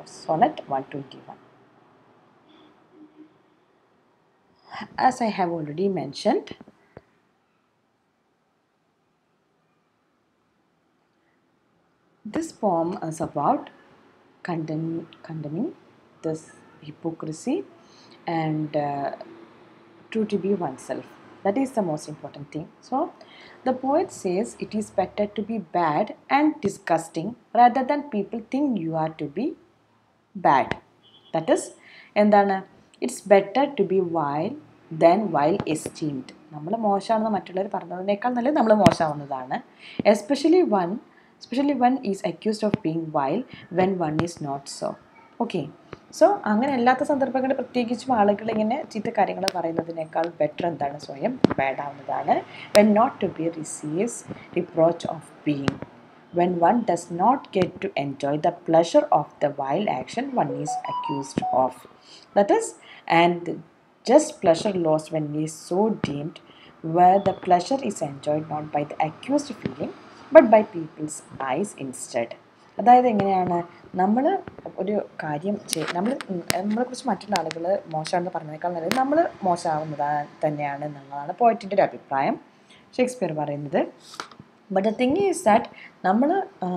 of sonnet 121 as i have already mentioned this poem is about condemn, condemning this hypocrisy and uh, true to be oneself. That is the most important thing. So, the poet says it is better to be bad and disgusting rather than people think you are to be bad. That is, എന്താണ് it's better to be vile than vile esteemed നമ്മൾ മോശമാണെന്ന് മറ്റുള്ളവർ പറഞ്ഞതിനേക്കാൾ നല്ലത് നമ്മൾ മോശമാവുന്നതാണ് especially one especially one is accused of being vile when one is not so okay so അങ്ങനെ അല്ലാത്ത സന്ദർഭങ്ങളിൽ പ്രത്യേകിച്ചും ആളുകൾ ഇങ്ങനെ ചീത്ത കാര്യങ്ങൾ പറയുന്നതിനേക്കാൾ ബെറ്റർ എന്താണ് സ്വയം ബാഡ് ആവുന്നതാണ് when not to be receives reproach of being when one does not get to enjoy the pleasure of the vile action one is accused of. That is, and just pleasure lost when is so deemed, where the pleasure is enjoyed not by the accused feeling but by people's eyes instead. അതായത് എങ്ങനെയാണ് നമ്മൾ ഒരു കാര്യം ചെയ് നമ്മൾ നമ്മളെക്കുറിച്ച് മറ്റുള്ള ആളുകൾ മോശമാണെന്ന് പറഞ്ഞതിനേക്കാൾ നല്ലത് നമ്മൾ മോശമാവുന്നത് തന്നെയാണ് എന്നുള്ളതാണ് പോയിറ്റിൻ്റെ ഒരു അഭിപ്രായം ഷേക്സ്പിയർ പറയുന്നത് but the thing is that നമ്മൾ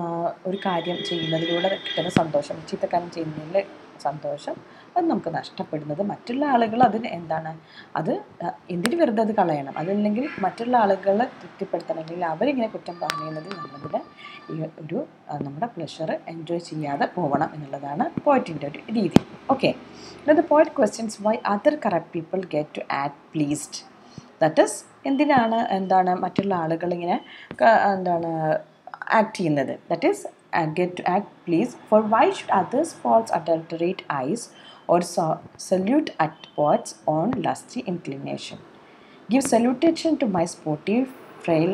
ഒരു കാര്യം ചെയ്യുന്നതിലൂടെ കിട്ടുന്ന സന്തോഷം ചീത്തക്കാര്യം ചെയ്യുന്നതിൽ സന്തോഷം അത് നമുക്ക് നഷ്ടപ്പെടുന്നത് മറ്റുള്ള ആളുകൾ അതിന് എന്താണ് അത് എന്തിനു വെറുതെ അത് കളയണം അതല്ലെങ്കിൽ മറ്റുള്ള ആളുകളെ തൃപ്തിപ്പെടുത്തണമെങ്കിൽ അവരിങ്ങനെ കുറ്റം പറയുന്നത് നമ്മളതിൽ ഈ ഒരു നമ്മുടെ പ്ലഷർ എൻജോയ് ചെയ്യാതെ പോകണം എന്നുള്ളതാണ് പോയിറ്റിൻ്റെ ഒരു രീതി okay the poet questions why other correct people get to act pleased that is എന്തിനാണ് എന്താണ് മറ്റുള്ള ആളുകൾ ഇങ്ങനെ എന്താണ് ആക്ട് ചെയ്യുന്നത് that is get to act please for why should others false adulterate eyes or salute at pots on lusty inclination give salutation to my sportive frail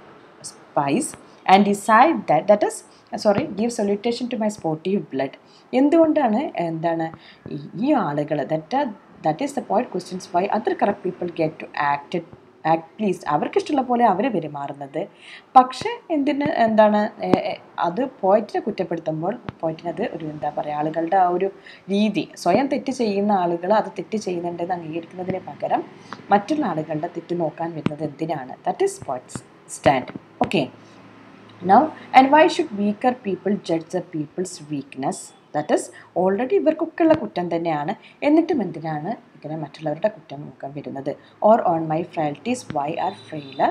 spies and decide that that is sorry give salutation to my sportive blood എന്തുകൊണ്ടാണ് എന്താണ് ഈ ആളുകൾ that that is the point questions why other correct people get to acted act please അവർക്കിഷ്ടമുള്ള പോലെ അവർ പെരുമാറുന്നത് പക്ഷേ എന്തിന് എന്താണ് അത് പോയിറ്റിനെ കുറ്റപ്പെടുത്തുമ്പോൾ പോയിറ്റിനത് ഒരു എന്താ പറയുക ആളുകളുടെ ആ ഒരു രീതി സ്വയം തെറ്റ് ചെയ്യുന്ന ആളുകൾ അത് തെറ്റ് ചെയ്യുന്നുണ്ടെന്ന് അംഗീകരിക്കുന്നതിന് പകരം മറ്റുള്ള ആളുകളുടെ തെറ്റ് നോക്കാൻ വരുന്നത് എന്തിനാണ് that is poet's stand okay now and why should weaker people judge the people's weakness that is already ഇവർക്കൊക്കെയുള്ള കുറ്റം തന്നെയാണ് എന്നിട്ടും എന്തിനാണ് ഇങ്ങനെ മറ്റുള്ളവരുടെ കുറ്റം നോക്കാൻ വരുന്നത് or on my frailties why are frailer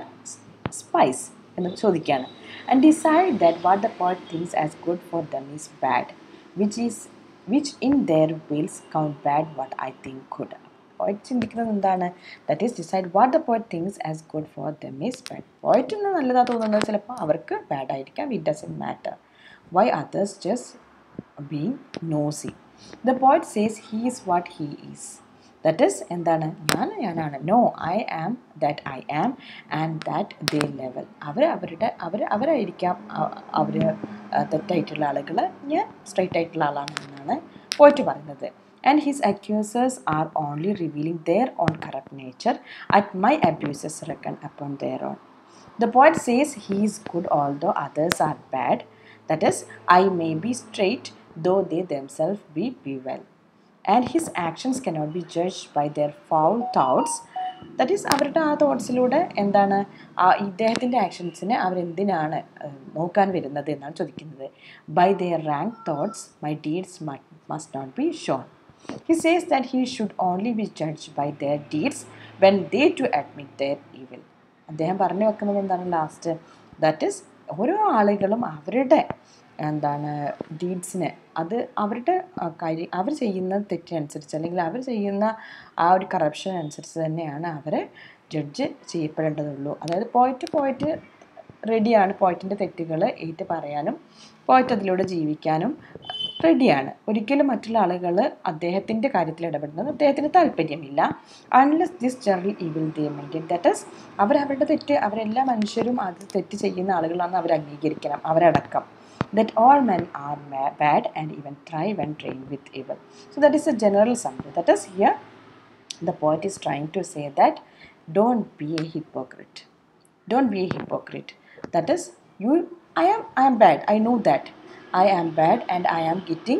spies എന്ന് ചോദിക്കുകയാണ് and decide that what the poet things as good for them is bad which is which in their wills count bad what I think good poet ചിന്തിക്കുന്നത് എന്താണ് that is decide what the poet things as good for them is bad പോയിറ്റിന് നല്ലതാണ് തോന്നുന്നത് ചിലപ്പോൾ അവർക്ക് bad ആയിരിക്കാം it doesn't matter why others just being nosy the poet says he is what he is that is എന്താണ് ഞാൻ ഞാനാണ് no I am that I am and that they level അവർ അവരുടെ അവർ അവരായിരിക്കാം അവർ തെറ്റായിട്ടുള്ള ആളുകൾ ഞാൻ സ്ട്രൈറ്റ് ആയിട്ടുള്ള ആളാണ് എന്നാണ് പോയിട്ട് പറയുന്നത് and his accusers are only revealing their own corrupt nature at my abuses reckon upon their own the poet says he is good although others are bad that is I may be straight though they themselves be bevel and his actions cannot be judge by their foul thoughts that is അവരുടെ ആ തോട്ട്സിലൂടെ എന്താണ് ആ ഇദ്ദേഹത്തിൻ്റെ ആക്ഷൻസിനെ അവരെന്തിനാണ് നോക്കാൻ വരുന്നത് എന്നാണ് ചോദിക്കുന്നത് by their rank thoughts my deeds must not be shown he says that he should only be judge by their deeds when they to admit their evil അദ്ദേഹം പറഞ്ഞു വെക്കുന്നത് എന്താണ് ലാസ്റ്റ് ദാറ്റ് ഈസ് ഓരോ ആളുകളും അവരുടെ എന്താണ് ഡീഡ്സിനെ അത് അവരുടെ കാര്യം അവർ ചെയ്യുന്ന തെറ്റിനനുസരിച്ച് അല്ലെങ്കിൽ അവർ ചെയ്യുന്ന ആ ഒരു കറപ്ഷൻ അനുസരിച്ച് തന്നെയാണ് അവരെ ജഡ്ജ് ചെയ്യപ്പെടേണ്ടതുള്ളൂ അതായത് പോയിട്ട് പോയിട്ട് റെഡിയാണ് പോയിറ്റിൻ്റെ തെറ്റുകൾ ഏറ്റു പറയാനും പോയിട്ട് അതിലൂടെ ജീവിക്കാനും റെഡിയാണ് ഒരിക്കലും മറ്റുള്ള ആളുകൾ അദ്ദേഹത്തിൻ്റെ കാര്യത്തിൽ ഇടപെടുന്നത് അദ്ദേഹത്തിന് താല്പര്യമില്ല unless this general evil they maintain that is അവരവരുടെ തെറ്റ് അവരെല്ലാ മനുഷ്യരും അത് തെറ്റ് ചെയ്യുന്ന ആളുകളാണെന്ന് അവർ അംഗീകരിക്കണം അവരടക്കം that all men are ma- bad and even thrive and train with evil. So that is a general summary. That is here the poet is trying to say that don't be a hypocrite. Don't be a hypocrite. That is you I am I am bad. I know that. I am bad and I am getting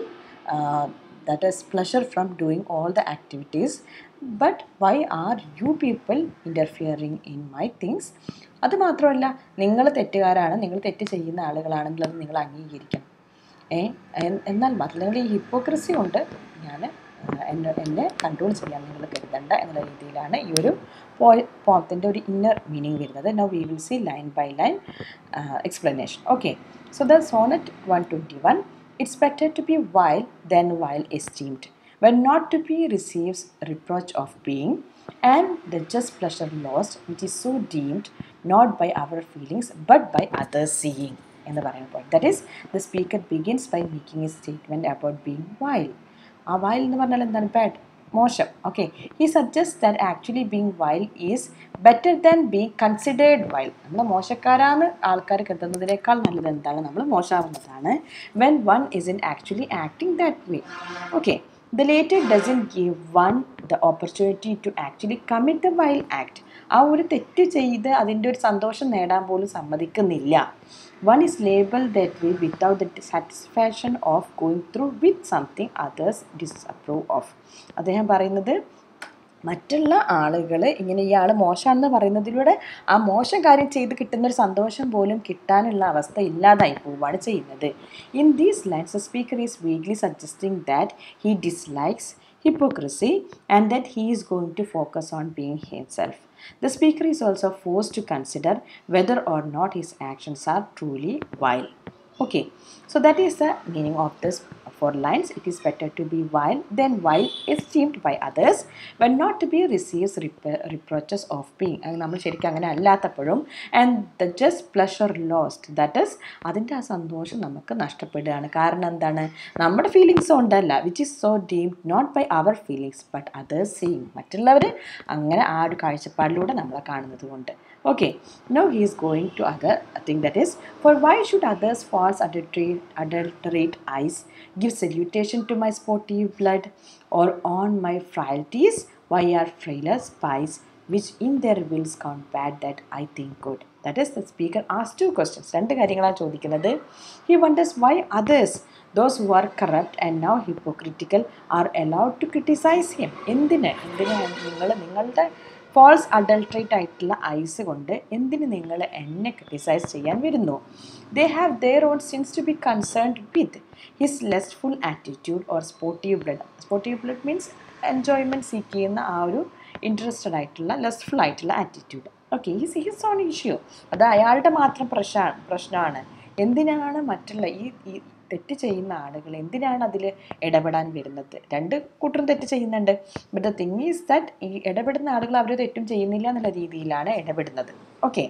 that is pleasure from doing all the activities but why are you people interfering in my things അത് മാത്രമല്ല നിങ്ങൾ തെറ്റുകാരാണ് നിങ്ങൾ തെറ്റ് ചെയ്യുന്ന ആളുകളാണെങ്കിൽ അത് നിങ്ങൾ അംഗീകരിക്കണം ഏ എൻ- എന്നാൽ മാത്രം നിങ്ങൾ ഈ ഹിപ്പോക്രസി കൊണ്ട് ഞാൻ എന്നെ എന്നെ കൺട്രോൾ ചെയ്യാൻ നിങ്ങൾ കരുതണ്ട എന്നുള്ള രീതിയിലാണ് ഈ ഒരു പോത്തിൻ്റെ ഒരു ഇന്നർ മീനിങ് വരുന്നത് now we will see line by line explanation okay so the sonnet one twenty one it's better to be vile than vile esteemed when not to be receives reproach of being and the just pleasure lost which is so deemed not by our feelings but by others seeing എന്ന് പറയുന്ന point that is the speaker begins by making a statement about being vile ആ vile എന്ന് പറഞ്ഞാൽ എന്താണ് bad മോശം okay he suggest that actually being vile is better than being considered vile നമ്മൾ മോശക്കാരാണ് ആൾക്കാർ കരുതുന്നതിനേക്കാൾ നല്ലത് എന്താണ് നമ്മൾ മോശമാവുന്നതാണ് when one is in actually acting that way okay The later doesn't give one the opportunity to actually commit the vile act. ആ ഒരു തെറ്റ് ചെയ്ത് അതിൻ്റെ ഒരു സന്തോഷം നേടാൻ പോലും സമ്മതിക്കുന്നില്ല one is liable that way without the satisfaction of going through with something others disapprove of അദ്ദേഹം പറയുന്നത് മറ്റുള്ള ആളുകൾ ഇങ്ങനെ ഇയാൾ മോശമാണെന്ന് പറയുന്നതിലൂടെ ആ മോശം കാര്യം ചെയ്ത് കിട്ടുന്ന ഒരു സന്തോഷം പോലും കിട്ടാനുള്ള അവസ്ഥ ഇല്ലാതായി പോവുകയാണ് ചെയ്യുന്നത് in these lines the speaker is weakly suggesting that he dislikes hypocrisy and that he is going to focus on being himself. The speaker is also forced to consider whether or not his actions are truly vile. Okay, so that is the meaning of this four lines. It is better to be vile than vile esteemed by others when not to be receives rep- reproaches of being. അത് നമ്മൾ ശരിക്കും അങ്ങനെ അല്ലാത്തപ്പോഴും and the just pleasure lost that is അതിൻ്റെ ആ സന്തോഷം നമുക്ക് നഷ്ടപ്പെടുകയാണ് കാരണം എന്താണ് നമ്മുടെ ഫീലിങ്സ് കൊണ്ടല്ല which is so deemed not by our feelings but others same മറ്റുള്ളവർ അങ്ങനെ ആ ഒരു കാഴ്ചപ്പാടിലൂടെ നമ്മളെ കാണുന്നത് കൊണ്ട് Okay, now he is going to other thing that is, for why should others false adulterate, adulterate eyes give salutation to my sportive blood, or on my frailties? Why are frailer spies which in their wills count bad that I think good? That is, the speaker asks two questions. രണ്ട് കാര്യങ്ങളാണ് ചോദിക്കുന്നത് he wonders why others those who are corrupt and now hypocritical are allowed to criticise him എന്തിന് എന്തിനാണ് നിങ്ങൾ നിങ്ങളുടെ false അഡൾട്രേറ്റ് ആയിട്ടുള്ള ice കൊണ്ട് എന്തിന് നിങ്ങൾ എന്നെ ക്രിട്ടിസൈസ് ചെയ്യാൻ വരുന്നു they have their own sins to be concerned with his lustful attitude or sportive blood sportive blood means enjoyment seek ചെയ്യുന്ന ആ ഒരു ഇൻട്രസ്റ്റഡ് ആയിട്ടുള്ള ലെസ്ഫുൾ ആയിട്ടുള്ള attitude okay his his own issue അത് അയാളുടെ മാത്രം പ്രശ്നമാണ് പ്രശ്നമാണ് എന്തിനാണ് മറ്റുള്ള ഈ ഈ തെറ്റ് ചെയ്യുന്ന ആളുകൾ എന്തിനാണ് അതിൽ ഇടപെടാൻ വരുന്നത് രണ്ട് കൂട്ടരും തെറ്റ് ചെയ്യുന്നുണ്ട് but the thing is that ഈ ഇടപെടുന്ന ആളുകൾ അവർ തെറ്റും ചെയ്യുന്നില്ല എന്നുള്ള രീതിയിലാണ് ഇടപെടുന്നത് okay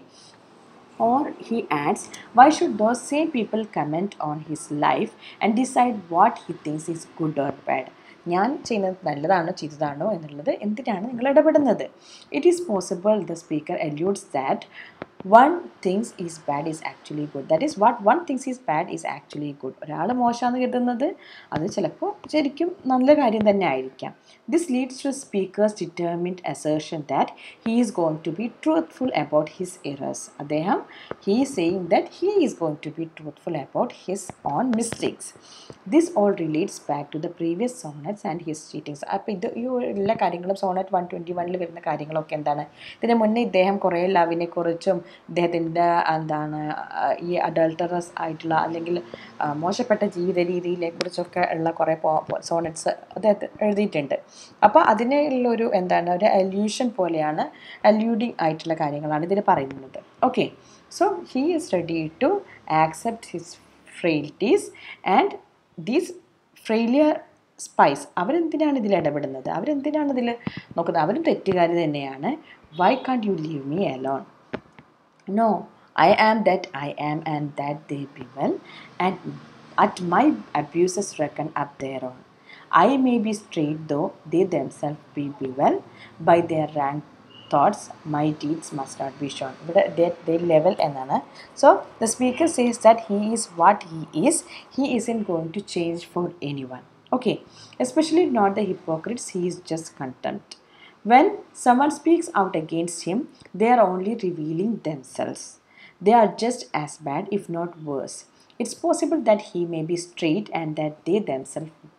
Or he adds, why should those same people comment on his life and decide what he thinks is good or bad? ഞാൻ ചെയ്യുന്നത് നല്ലതാണോ ചെയ്തതാണോ എന്നുള്ളത് എന്തിനാണ് നിങ്ങൾ ഇടപെടുന്നത് it is possible the speaker alludes that one things is bad is actually good that is what one things is bad is actually good ഒരാൾ മോശമാണെന്ന് കരുതുന്നത് അത് ചിലപ്പോൾ ശരിക്കും നല്ല കാര്യം തന്നെ ആയിരിക്കാം this leads to speaker's determined assertion that he is going to be truthful about his errors അദ്ദേഹം he saying that he is going to be truthful about his own mistakes this all relates back to the previous sonnets and his cheatings അപ്പോൾ ഇത് ഈ എല്ലാ കാര്യങ്ങളും Sonet one twenty വണ്ണിൽ വരുന്ന കാര്യങ്ങളൊക്കെ എന്താണ് ഇതിന് മുന്നേ ഇദ്ദേഹം കുറേ ലവിനെ കുറിച്ചും ഇദ്ദേഹത്തിൻ്റെ എന്താണ് ആ, ഈ അഡൾട്ടറസ് ആയിട്ടുള്ള അല്ലെങ്കിൽ ആ, മോശപ്പെട്ട ജീവിത രീതിയിലെ കുറിച്ചൊക്കെ ഉള്ള കുറേ സോണറ്റ്സ് അദ്ദേഹത്തെ എഴുതിയിട്ടുണ്ട് അപ്പോൾ അതിനുള്ളൊരു എന്താണ് ഒരു അല്യൂഷൻ പോലെയാണ് അല്യൂഡിങ് ആയിട്ടുള്ള കാര്യങ്ങളാണ് ഇതിൽ പറയുന്നത് okay so he is ready to accept his frailties and these failure spies അവരെന്തിനാണ് ഇതിൽ ഇടപെടുന്നത് അവരെന്തിനാണ് ഇതിൽ നോക്കുന്നത് അവരും തെറ്റുകാർ തന്നെയാണ് why can't you leave me alone No, I am that I am, and that they be well, and at my abuses reckon up their own. I may be straight, though they themselves be, be well, by their rank thoughts, my deeds must not be shown. ഇവിടെ they level എന്നാണ് so the speaker says that he is what he is he isn't going to change for anyone. Okay, especially not the hypocrites, he is just contempt. When someone speaks out against him, they are only revealing themselves. They are just as bad, if not worse. It's possible that he may be straight and that they themselves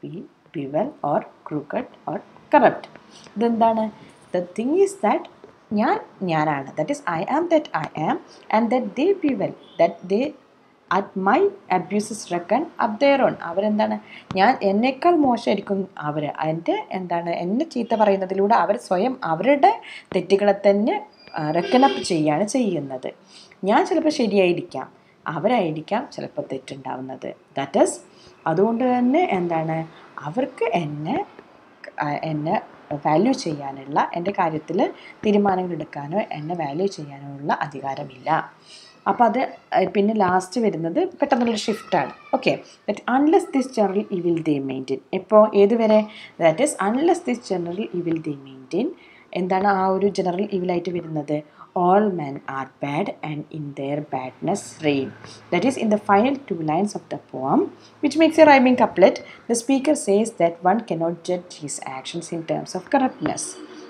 be bevel or crooked or corrupt ഇതെന്താണ് the thing is that ഞാൻ ഞാനാണ് that is I am that I am and that they bevel that they at my abuses reckon up their own അവരെന്താണ് ഞാൻ എന്നേക്കാൾ മോശമായിരിക്കും അവർ എൻ്റെ എന്താണ് എന്നെ ചീത്ത പറയുന്നതിലൂടെ അവർ സ്വയം അവരുടെ തെറ്റുകളെ തന്നെ റെക്കണപ്പ് ചെയ്യുകയാണ് ചെയ്യുന്നത് ഞാൻ ചിലപ്പോൾ ശരിയായിരിക്കാം അവരായിരിക്കാം ചിലപ്പോൾ തെറ്റുണ്ടാവുന്നത് ദാറ്റ് ഈസ് അതുകൊണ്ട് തന്നെ എന്താണ് അവർക്ക് എന്നെ ആ, എന്നെ വാല്യൂ ചെയ്യാനുള്ള എൻ്റെ കാര്യത്തിൽ തീരുമാനങ്ങൾ എടുക്കാനോ എന്നെ വാല്യൂ ചെയ്യാനോ ഉള്ള അധികാരമില്ല അപ്പോൾ അത് ഏഹ്, പിന്നെ ലാസ്റ്റ് വരുന്നത് പെട്ടെന്നുള്ള ഷിഫ്റ്റാണ് okay that unless this general evil they maintain ഇപ്പോൾ ഏതുവരെ that is unless this general evil they maintain എന്താണ് ആ ഒരു ജനറൽ ഇവിലായിട്ട് വരുന്നത് all men are bad and in their badness reign that is in the final two lines of the poem which makes a rhyming couplet the speaker says that one cannot judge his actions in terms of corruptness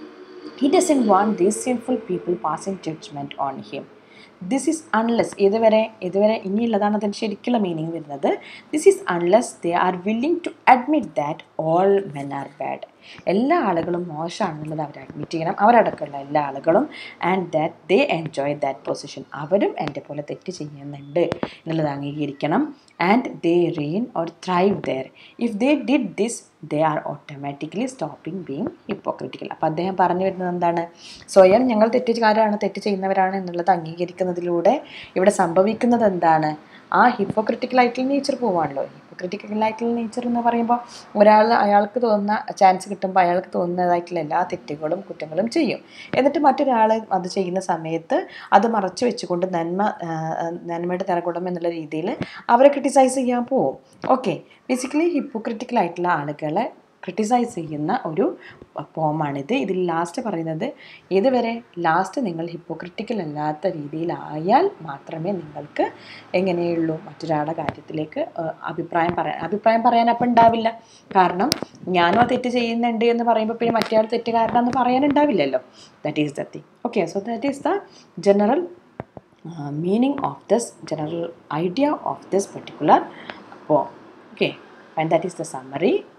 he doesn't want these sinful people passing judgment on him this is unless ഇതുവരെ ഇതുവരെ ഇനിയുള്ളതാണ് അതിൻ്റെ ശരിക്കുള്ള meaning വരുന്നത് this is unless they are willing to admit that all men are bad എല്ലാ ആളുകളും മോശമാണെന്നുള്ളത് അവർ അഡ്മിറ്റ് ചെയ്യണം അവരടക്കമുള്ള എല്ലാ ആളുകളും and that they enjoy that position അവരും എൻ്റെ പോലെ തെറ്റ് ചെയ്യുന്നുണ്ട് എന്നുള്ളത് അംഗീകരിക്കണം and they reign or thrive their if they did this they are automatically stopping being hypocritical അപ്പോൾ അദ്ദേഹം പറഞ്ഞു വരുന്നത് എന്താണ് സ്വയം ഞങ്ങൾ തെറ്റുകാരാണ് തെറ്റ് ചെയ്യുന്നവരാണ് എന്നുള്ളത് അംഗീകരിക്കുന്നതിലൂടെ ഇവിടെ സംഭവിക്കുന്നത് എന്താണ് ആ ഹിപ്പോക്രിറ്റിക്കൽ ആയിട്ടുള്ള നേച്ചർ പോവാണല്ലോ ഹിപ്പോക്രിറ്റിക്കൽ ആയിട്ടുള്ള നേച്ചർ എന്ന് പറയുമ്പോൾ ഒരാൾ അയാൾക്ക് തോന്നുന്ന ചാൻസ് കിട്ടുമ്പോൾ അയാൾക്ക് തോന്നുന്നതായിട്ടുള്ള എല്ലാ തെറ്റുകളും കുറ്റങ്ങളും ചെയ്യും എന്നിട്ട് മറ്റൊരാൾ അത് ചെയ്യുന്ന സമയത്ത് അത് മറച്ചു വെച്ചുകൊണ്ട് നന്മ ആ, ആ, നന്മയുടെ നിറകുടം എന്നുള്ള രീതിയിൽ അവരെ ക്രിട്ടിസൈസ് ചെയ്യാൻ പോവും ഓക്കെ ബേസിക്കലി ഹിപ്പോക്രിറ്റിക്കൽ ആയിട്ടുള്ള ആളുകളെ ക്രിട്ടിസൈസ് ചെയ്യുന്ന ഒരു പോമാണിത് ഇതിൽ ലാസ്റ്റ് പറയുന്നത് ഇതുവരെ ലാസ്റ്റ് നിങ്ങൾ ഹിപ്പോക്രിറ്റിക്കൽ അല്ലാത്ത രീതിയിലായാൽ മാത്രമേ നിങ്ങൾക്ക് എങ്ങനെയുള്ളൂ മറ്റൊരാളുടെ കാര്യത്തിലേക്ക് ഏഹ്, അഭിപ്രായം പറയാൻ അഭിപ്രായം പറയാൻ അപ്പം ഉണ്ടാവില്ല കാരണം ഞാനും ആ തെറ്റ് ചെയ്യുന്നുണ്ട് എന്ന് പറയുമ്പോൾ പിന്നെ മറ്റേ ആൾ തെറ്റുകാരനാന്ന് പറയാനുണ്ടാവില്ലല്ലോ that is the thing okay so that is the general meaning of this general idea of this particular poem okay and that is the summary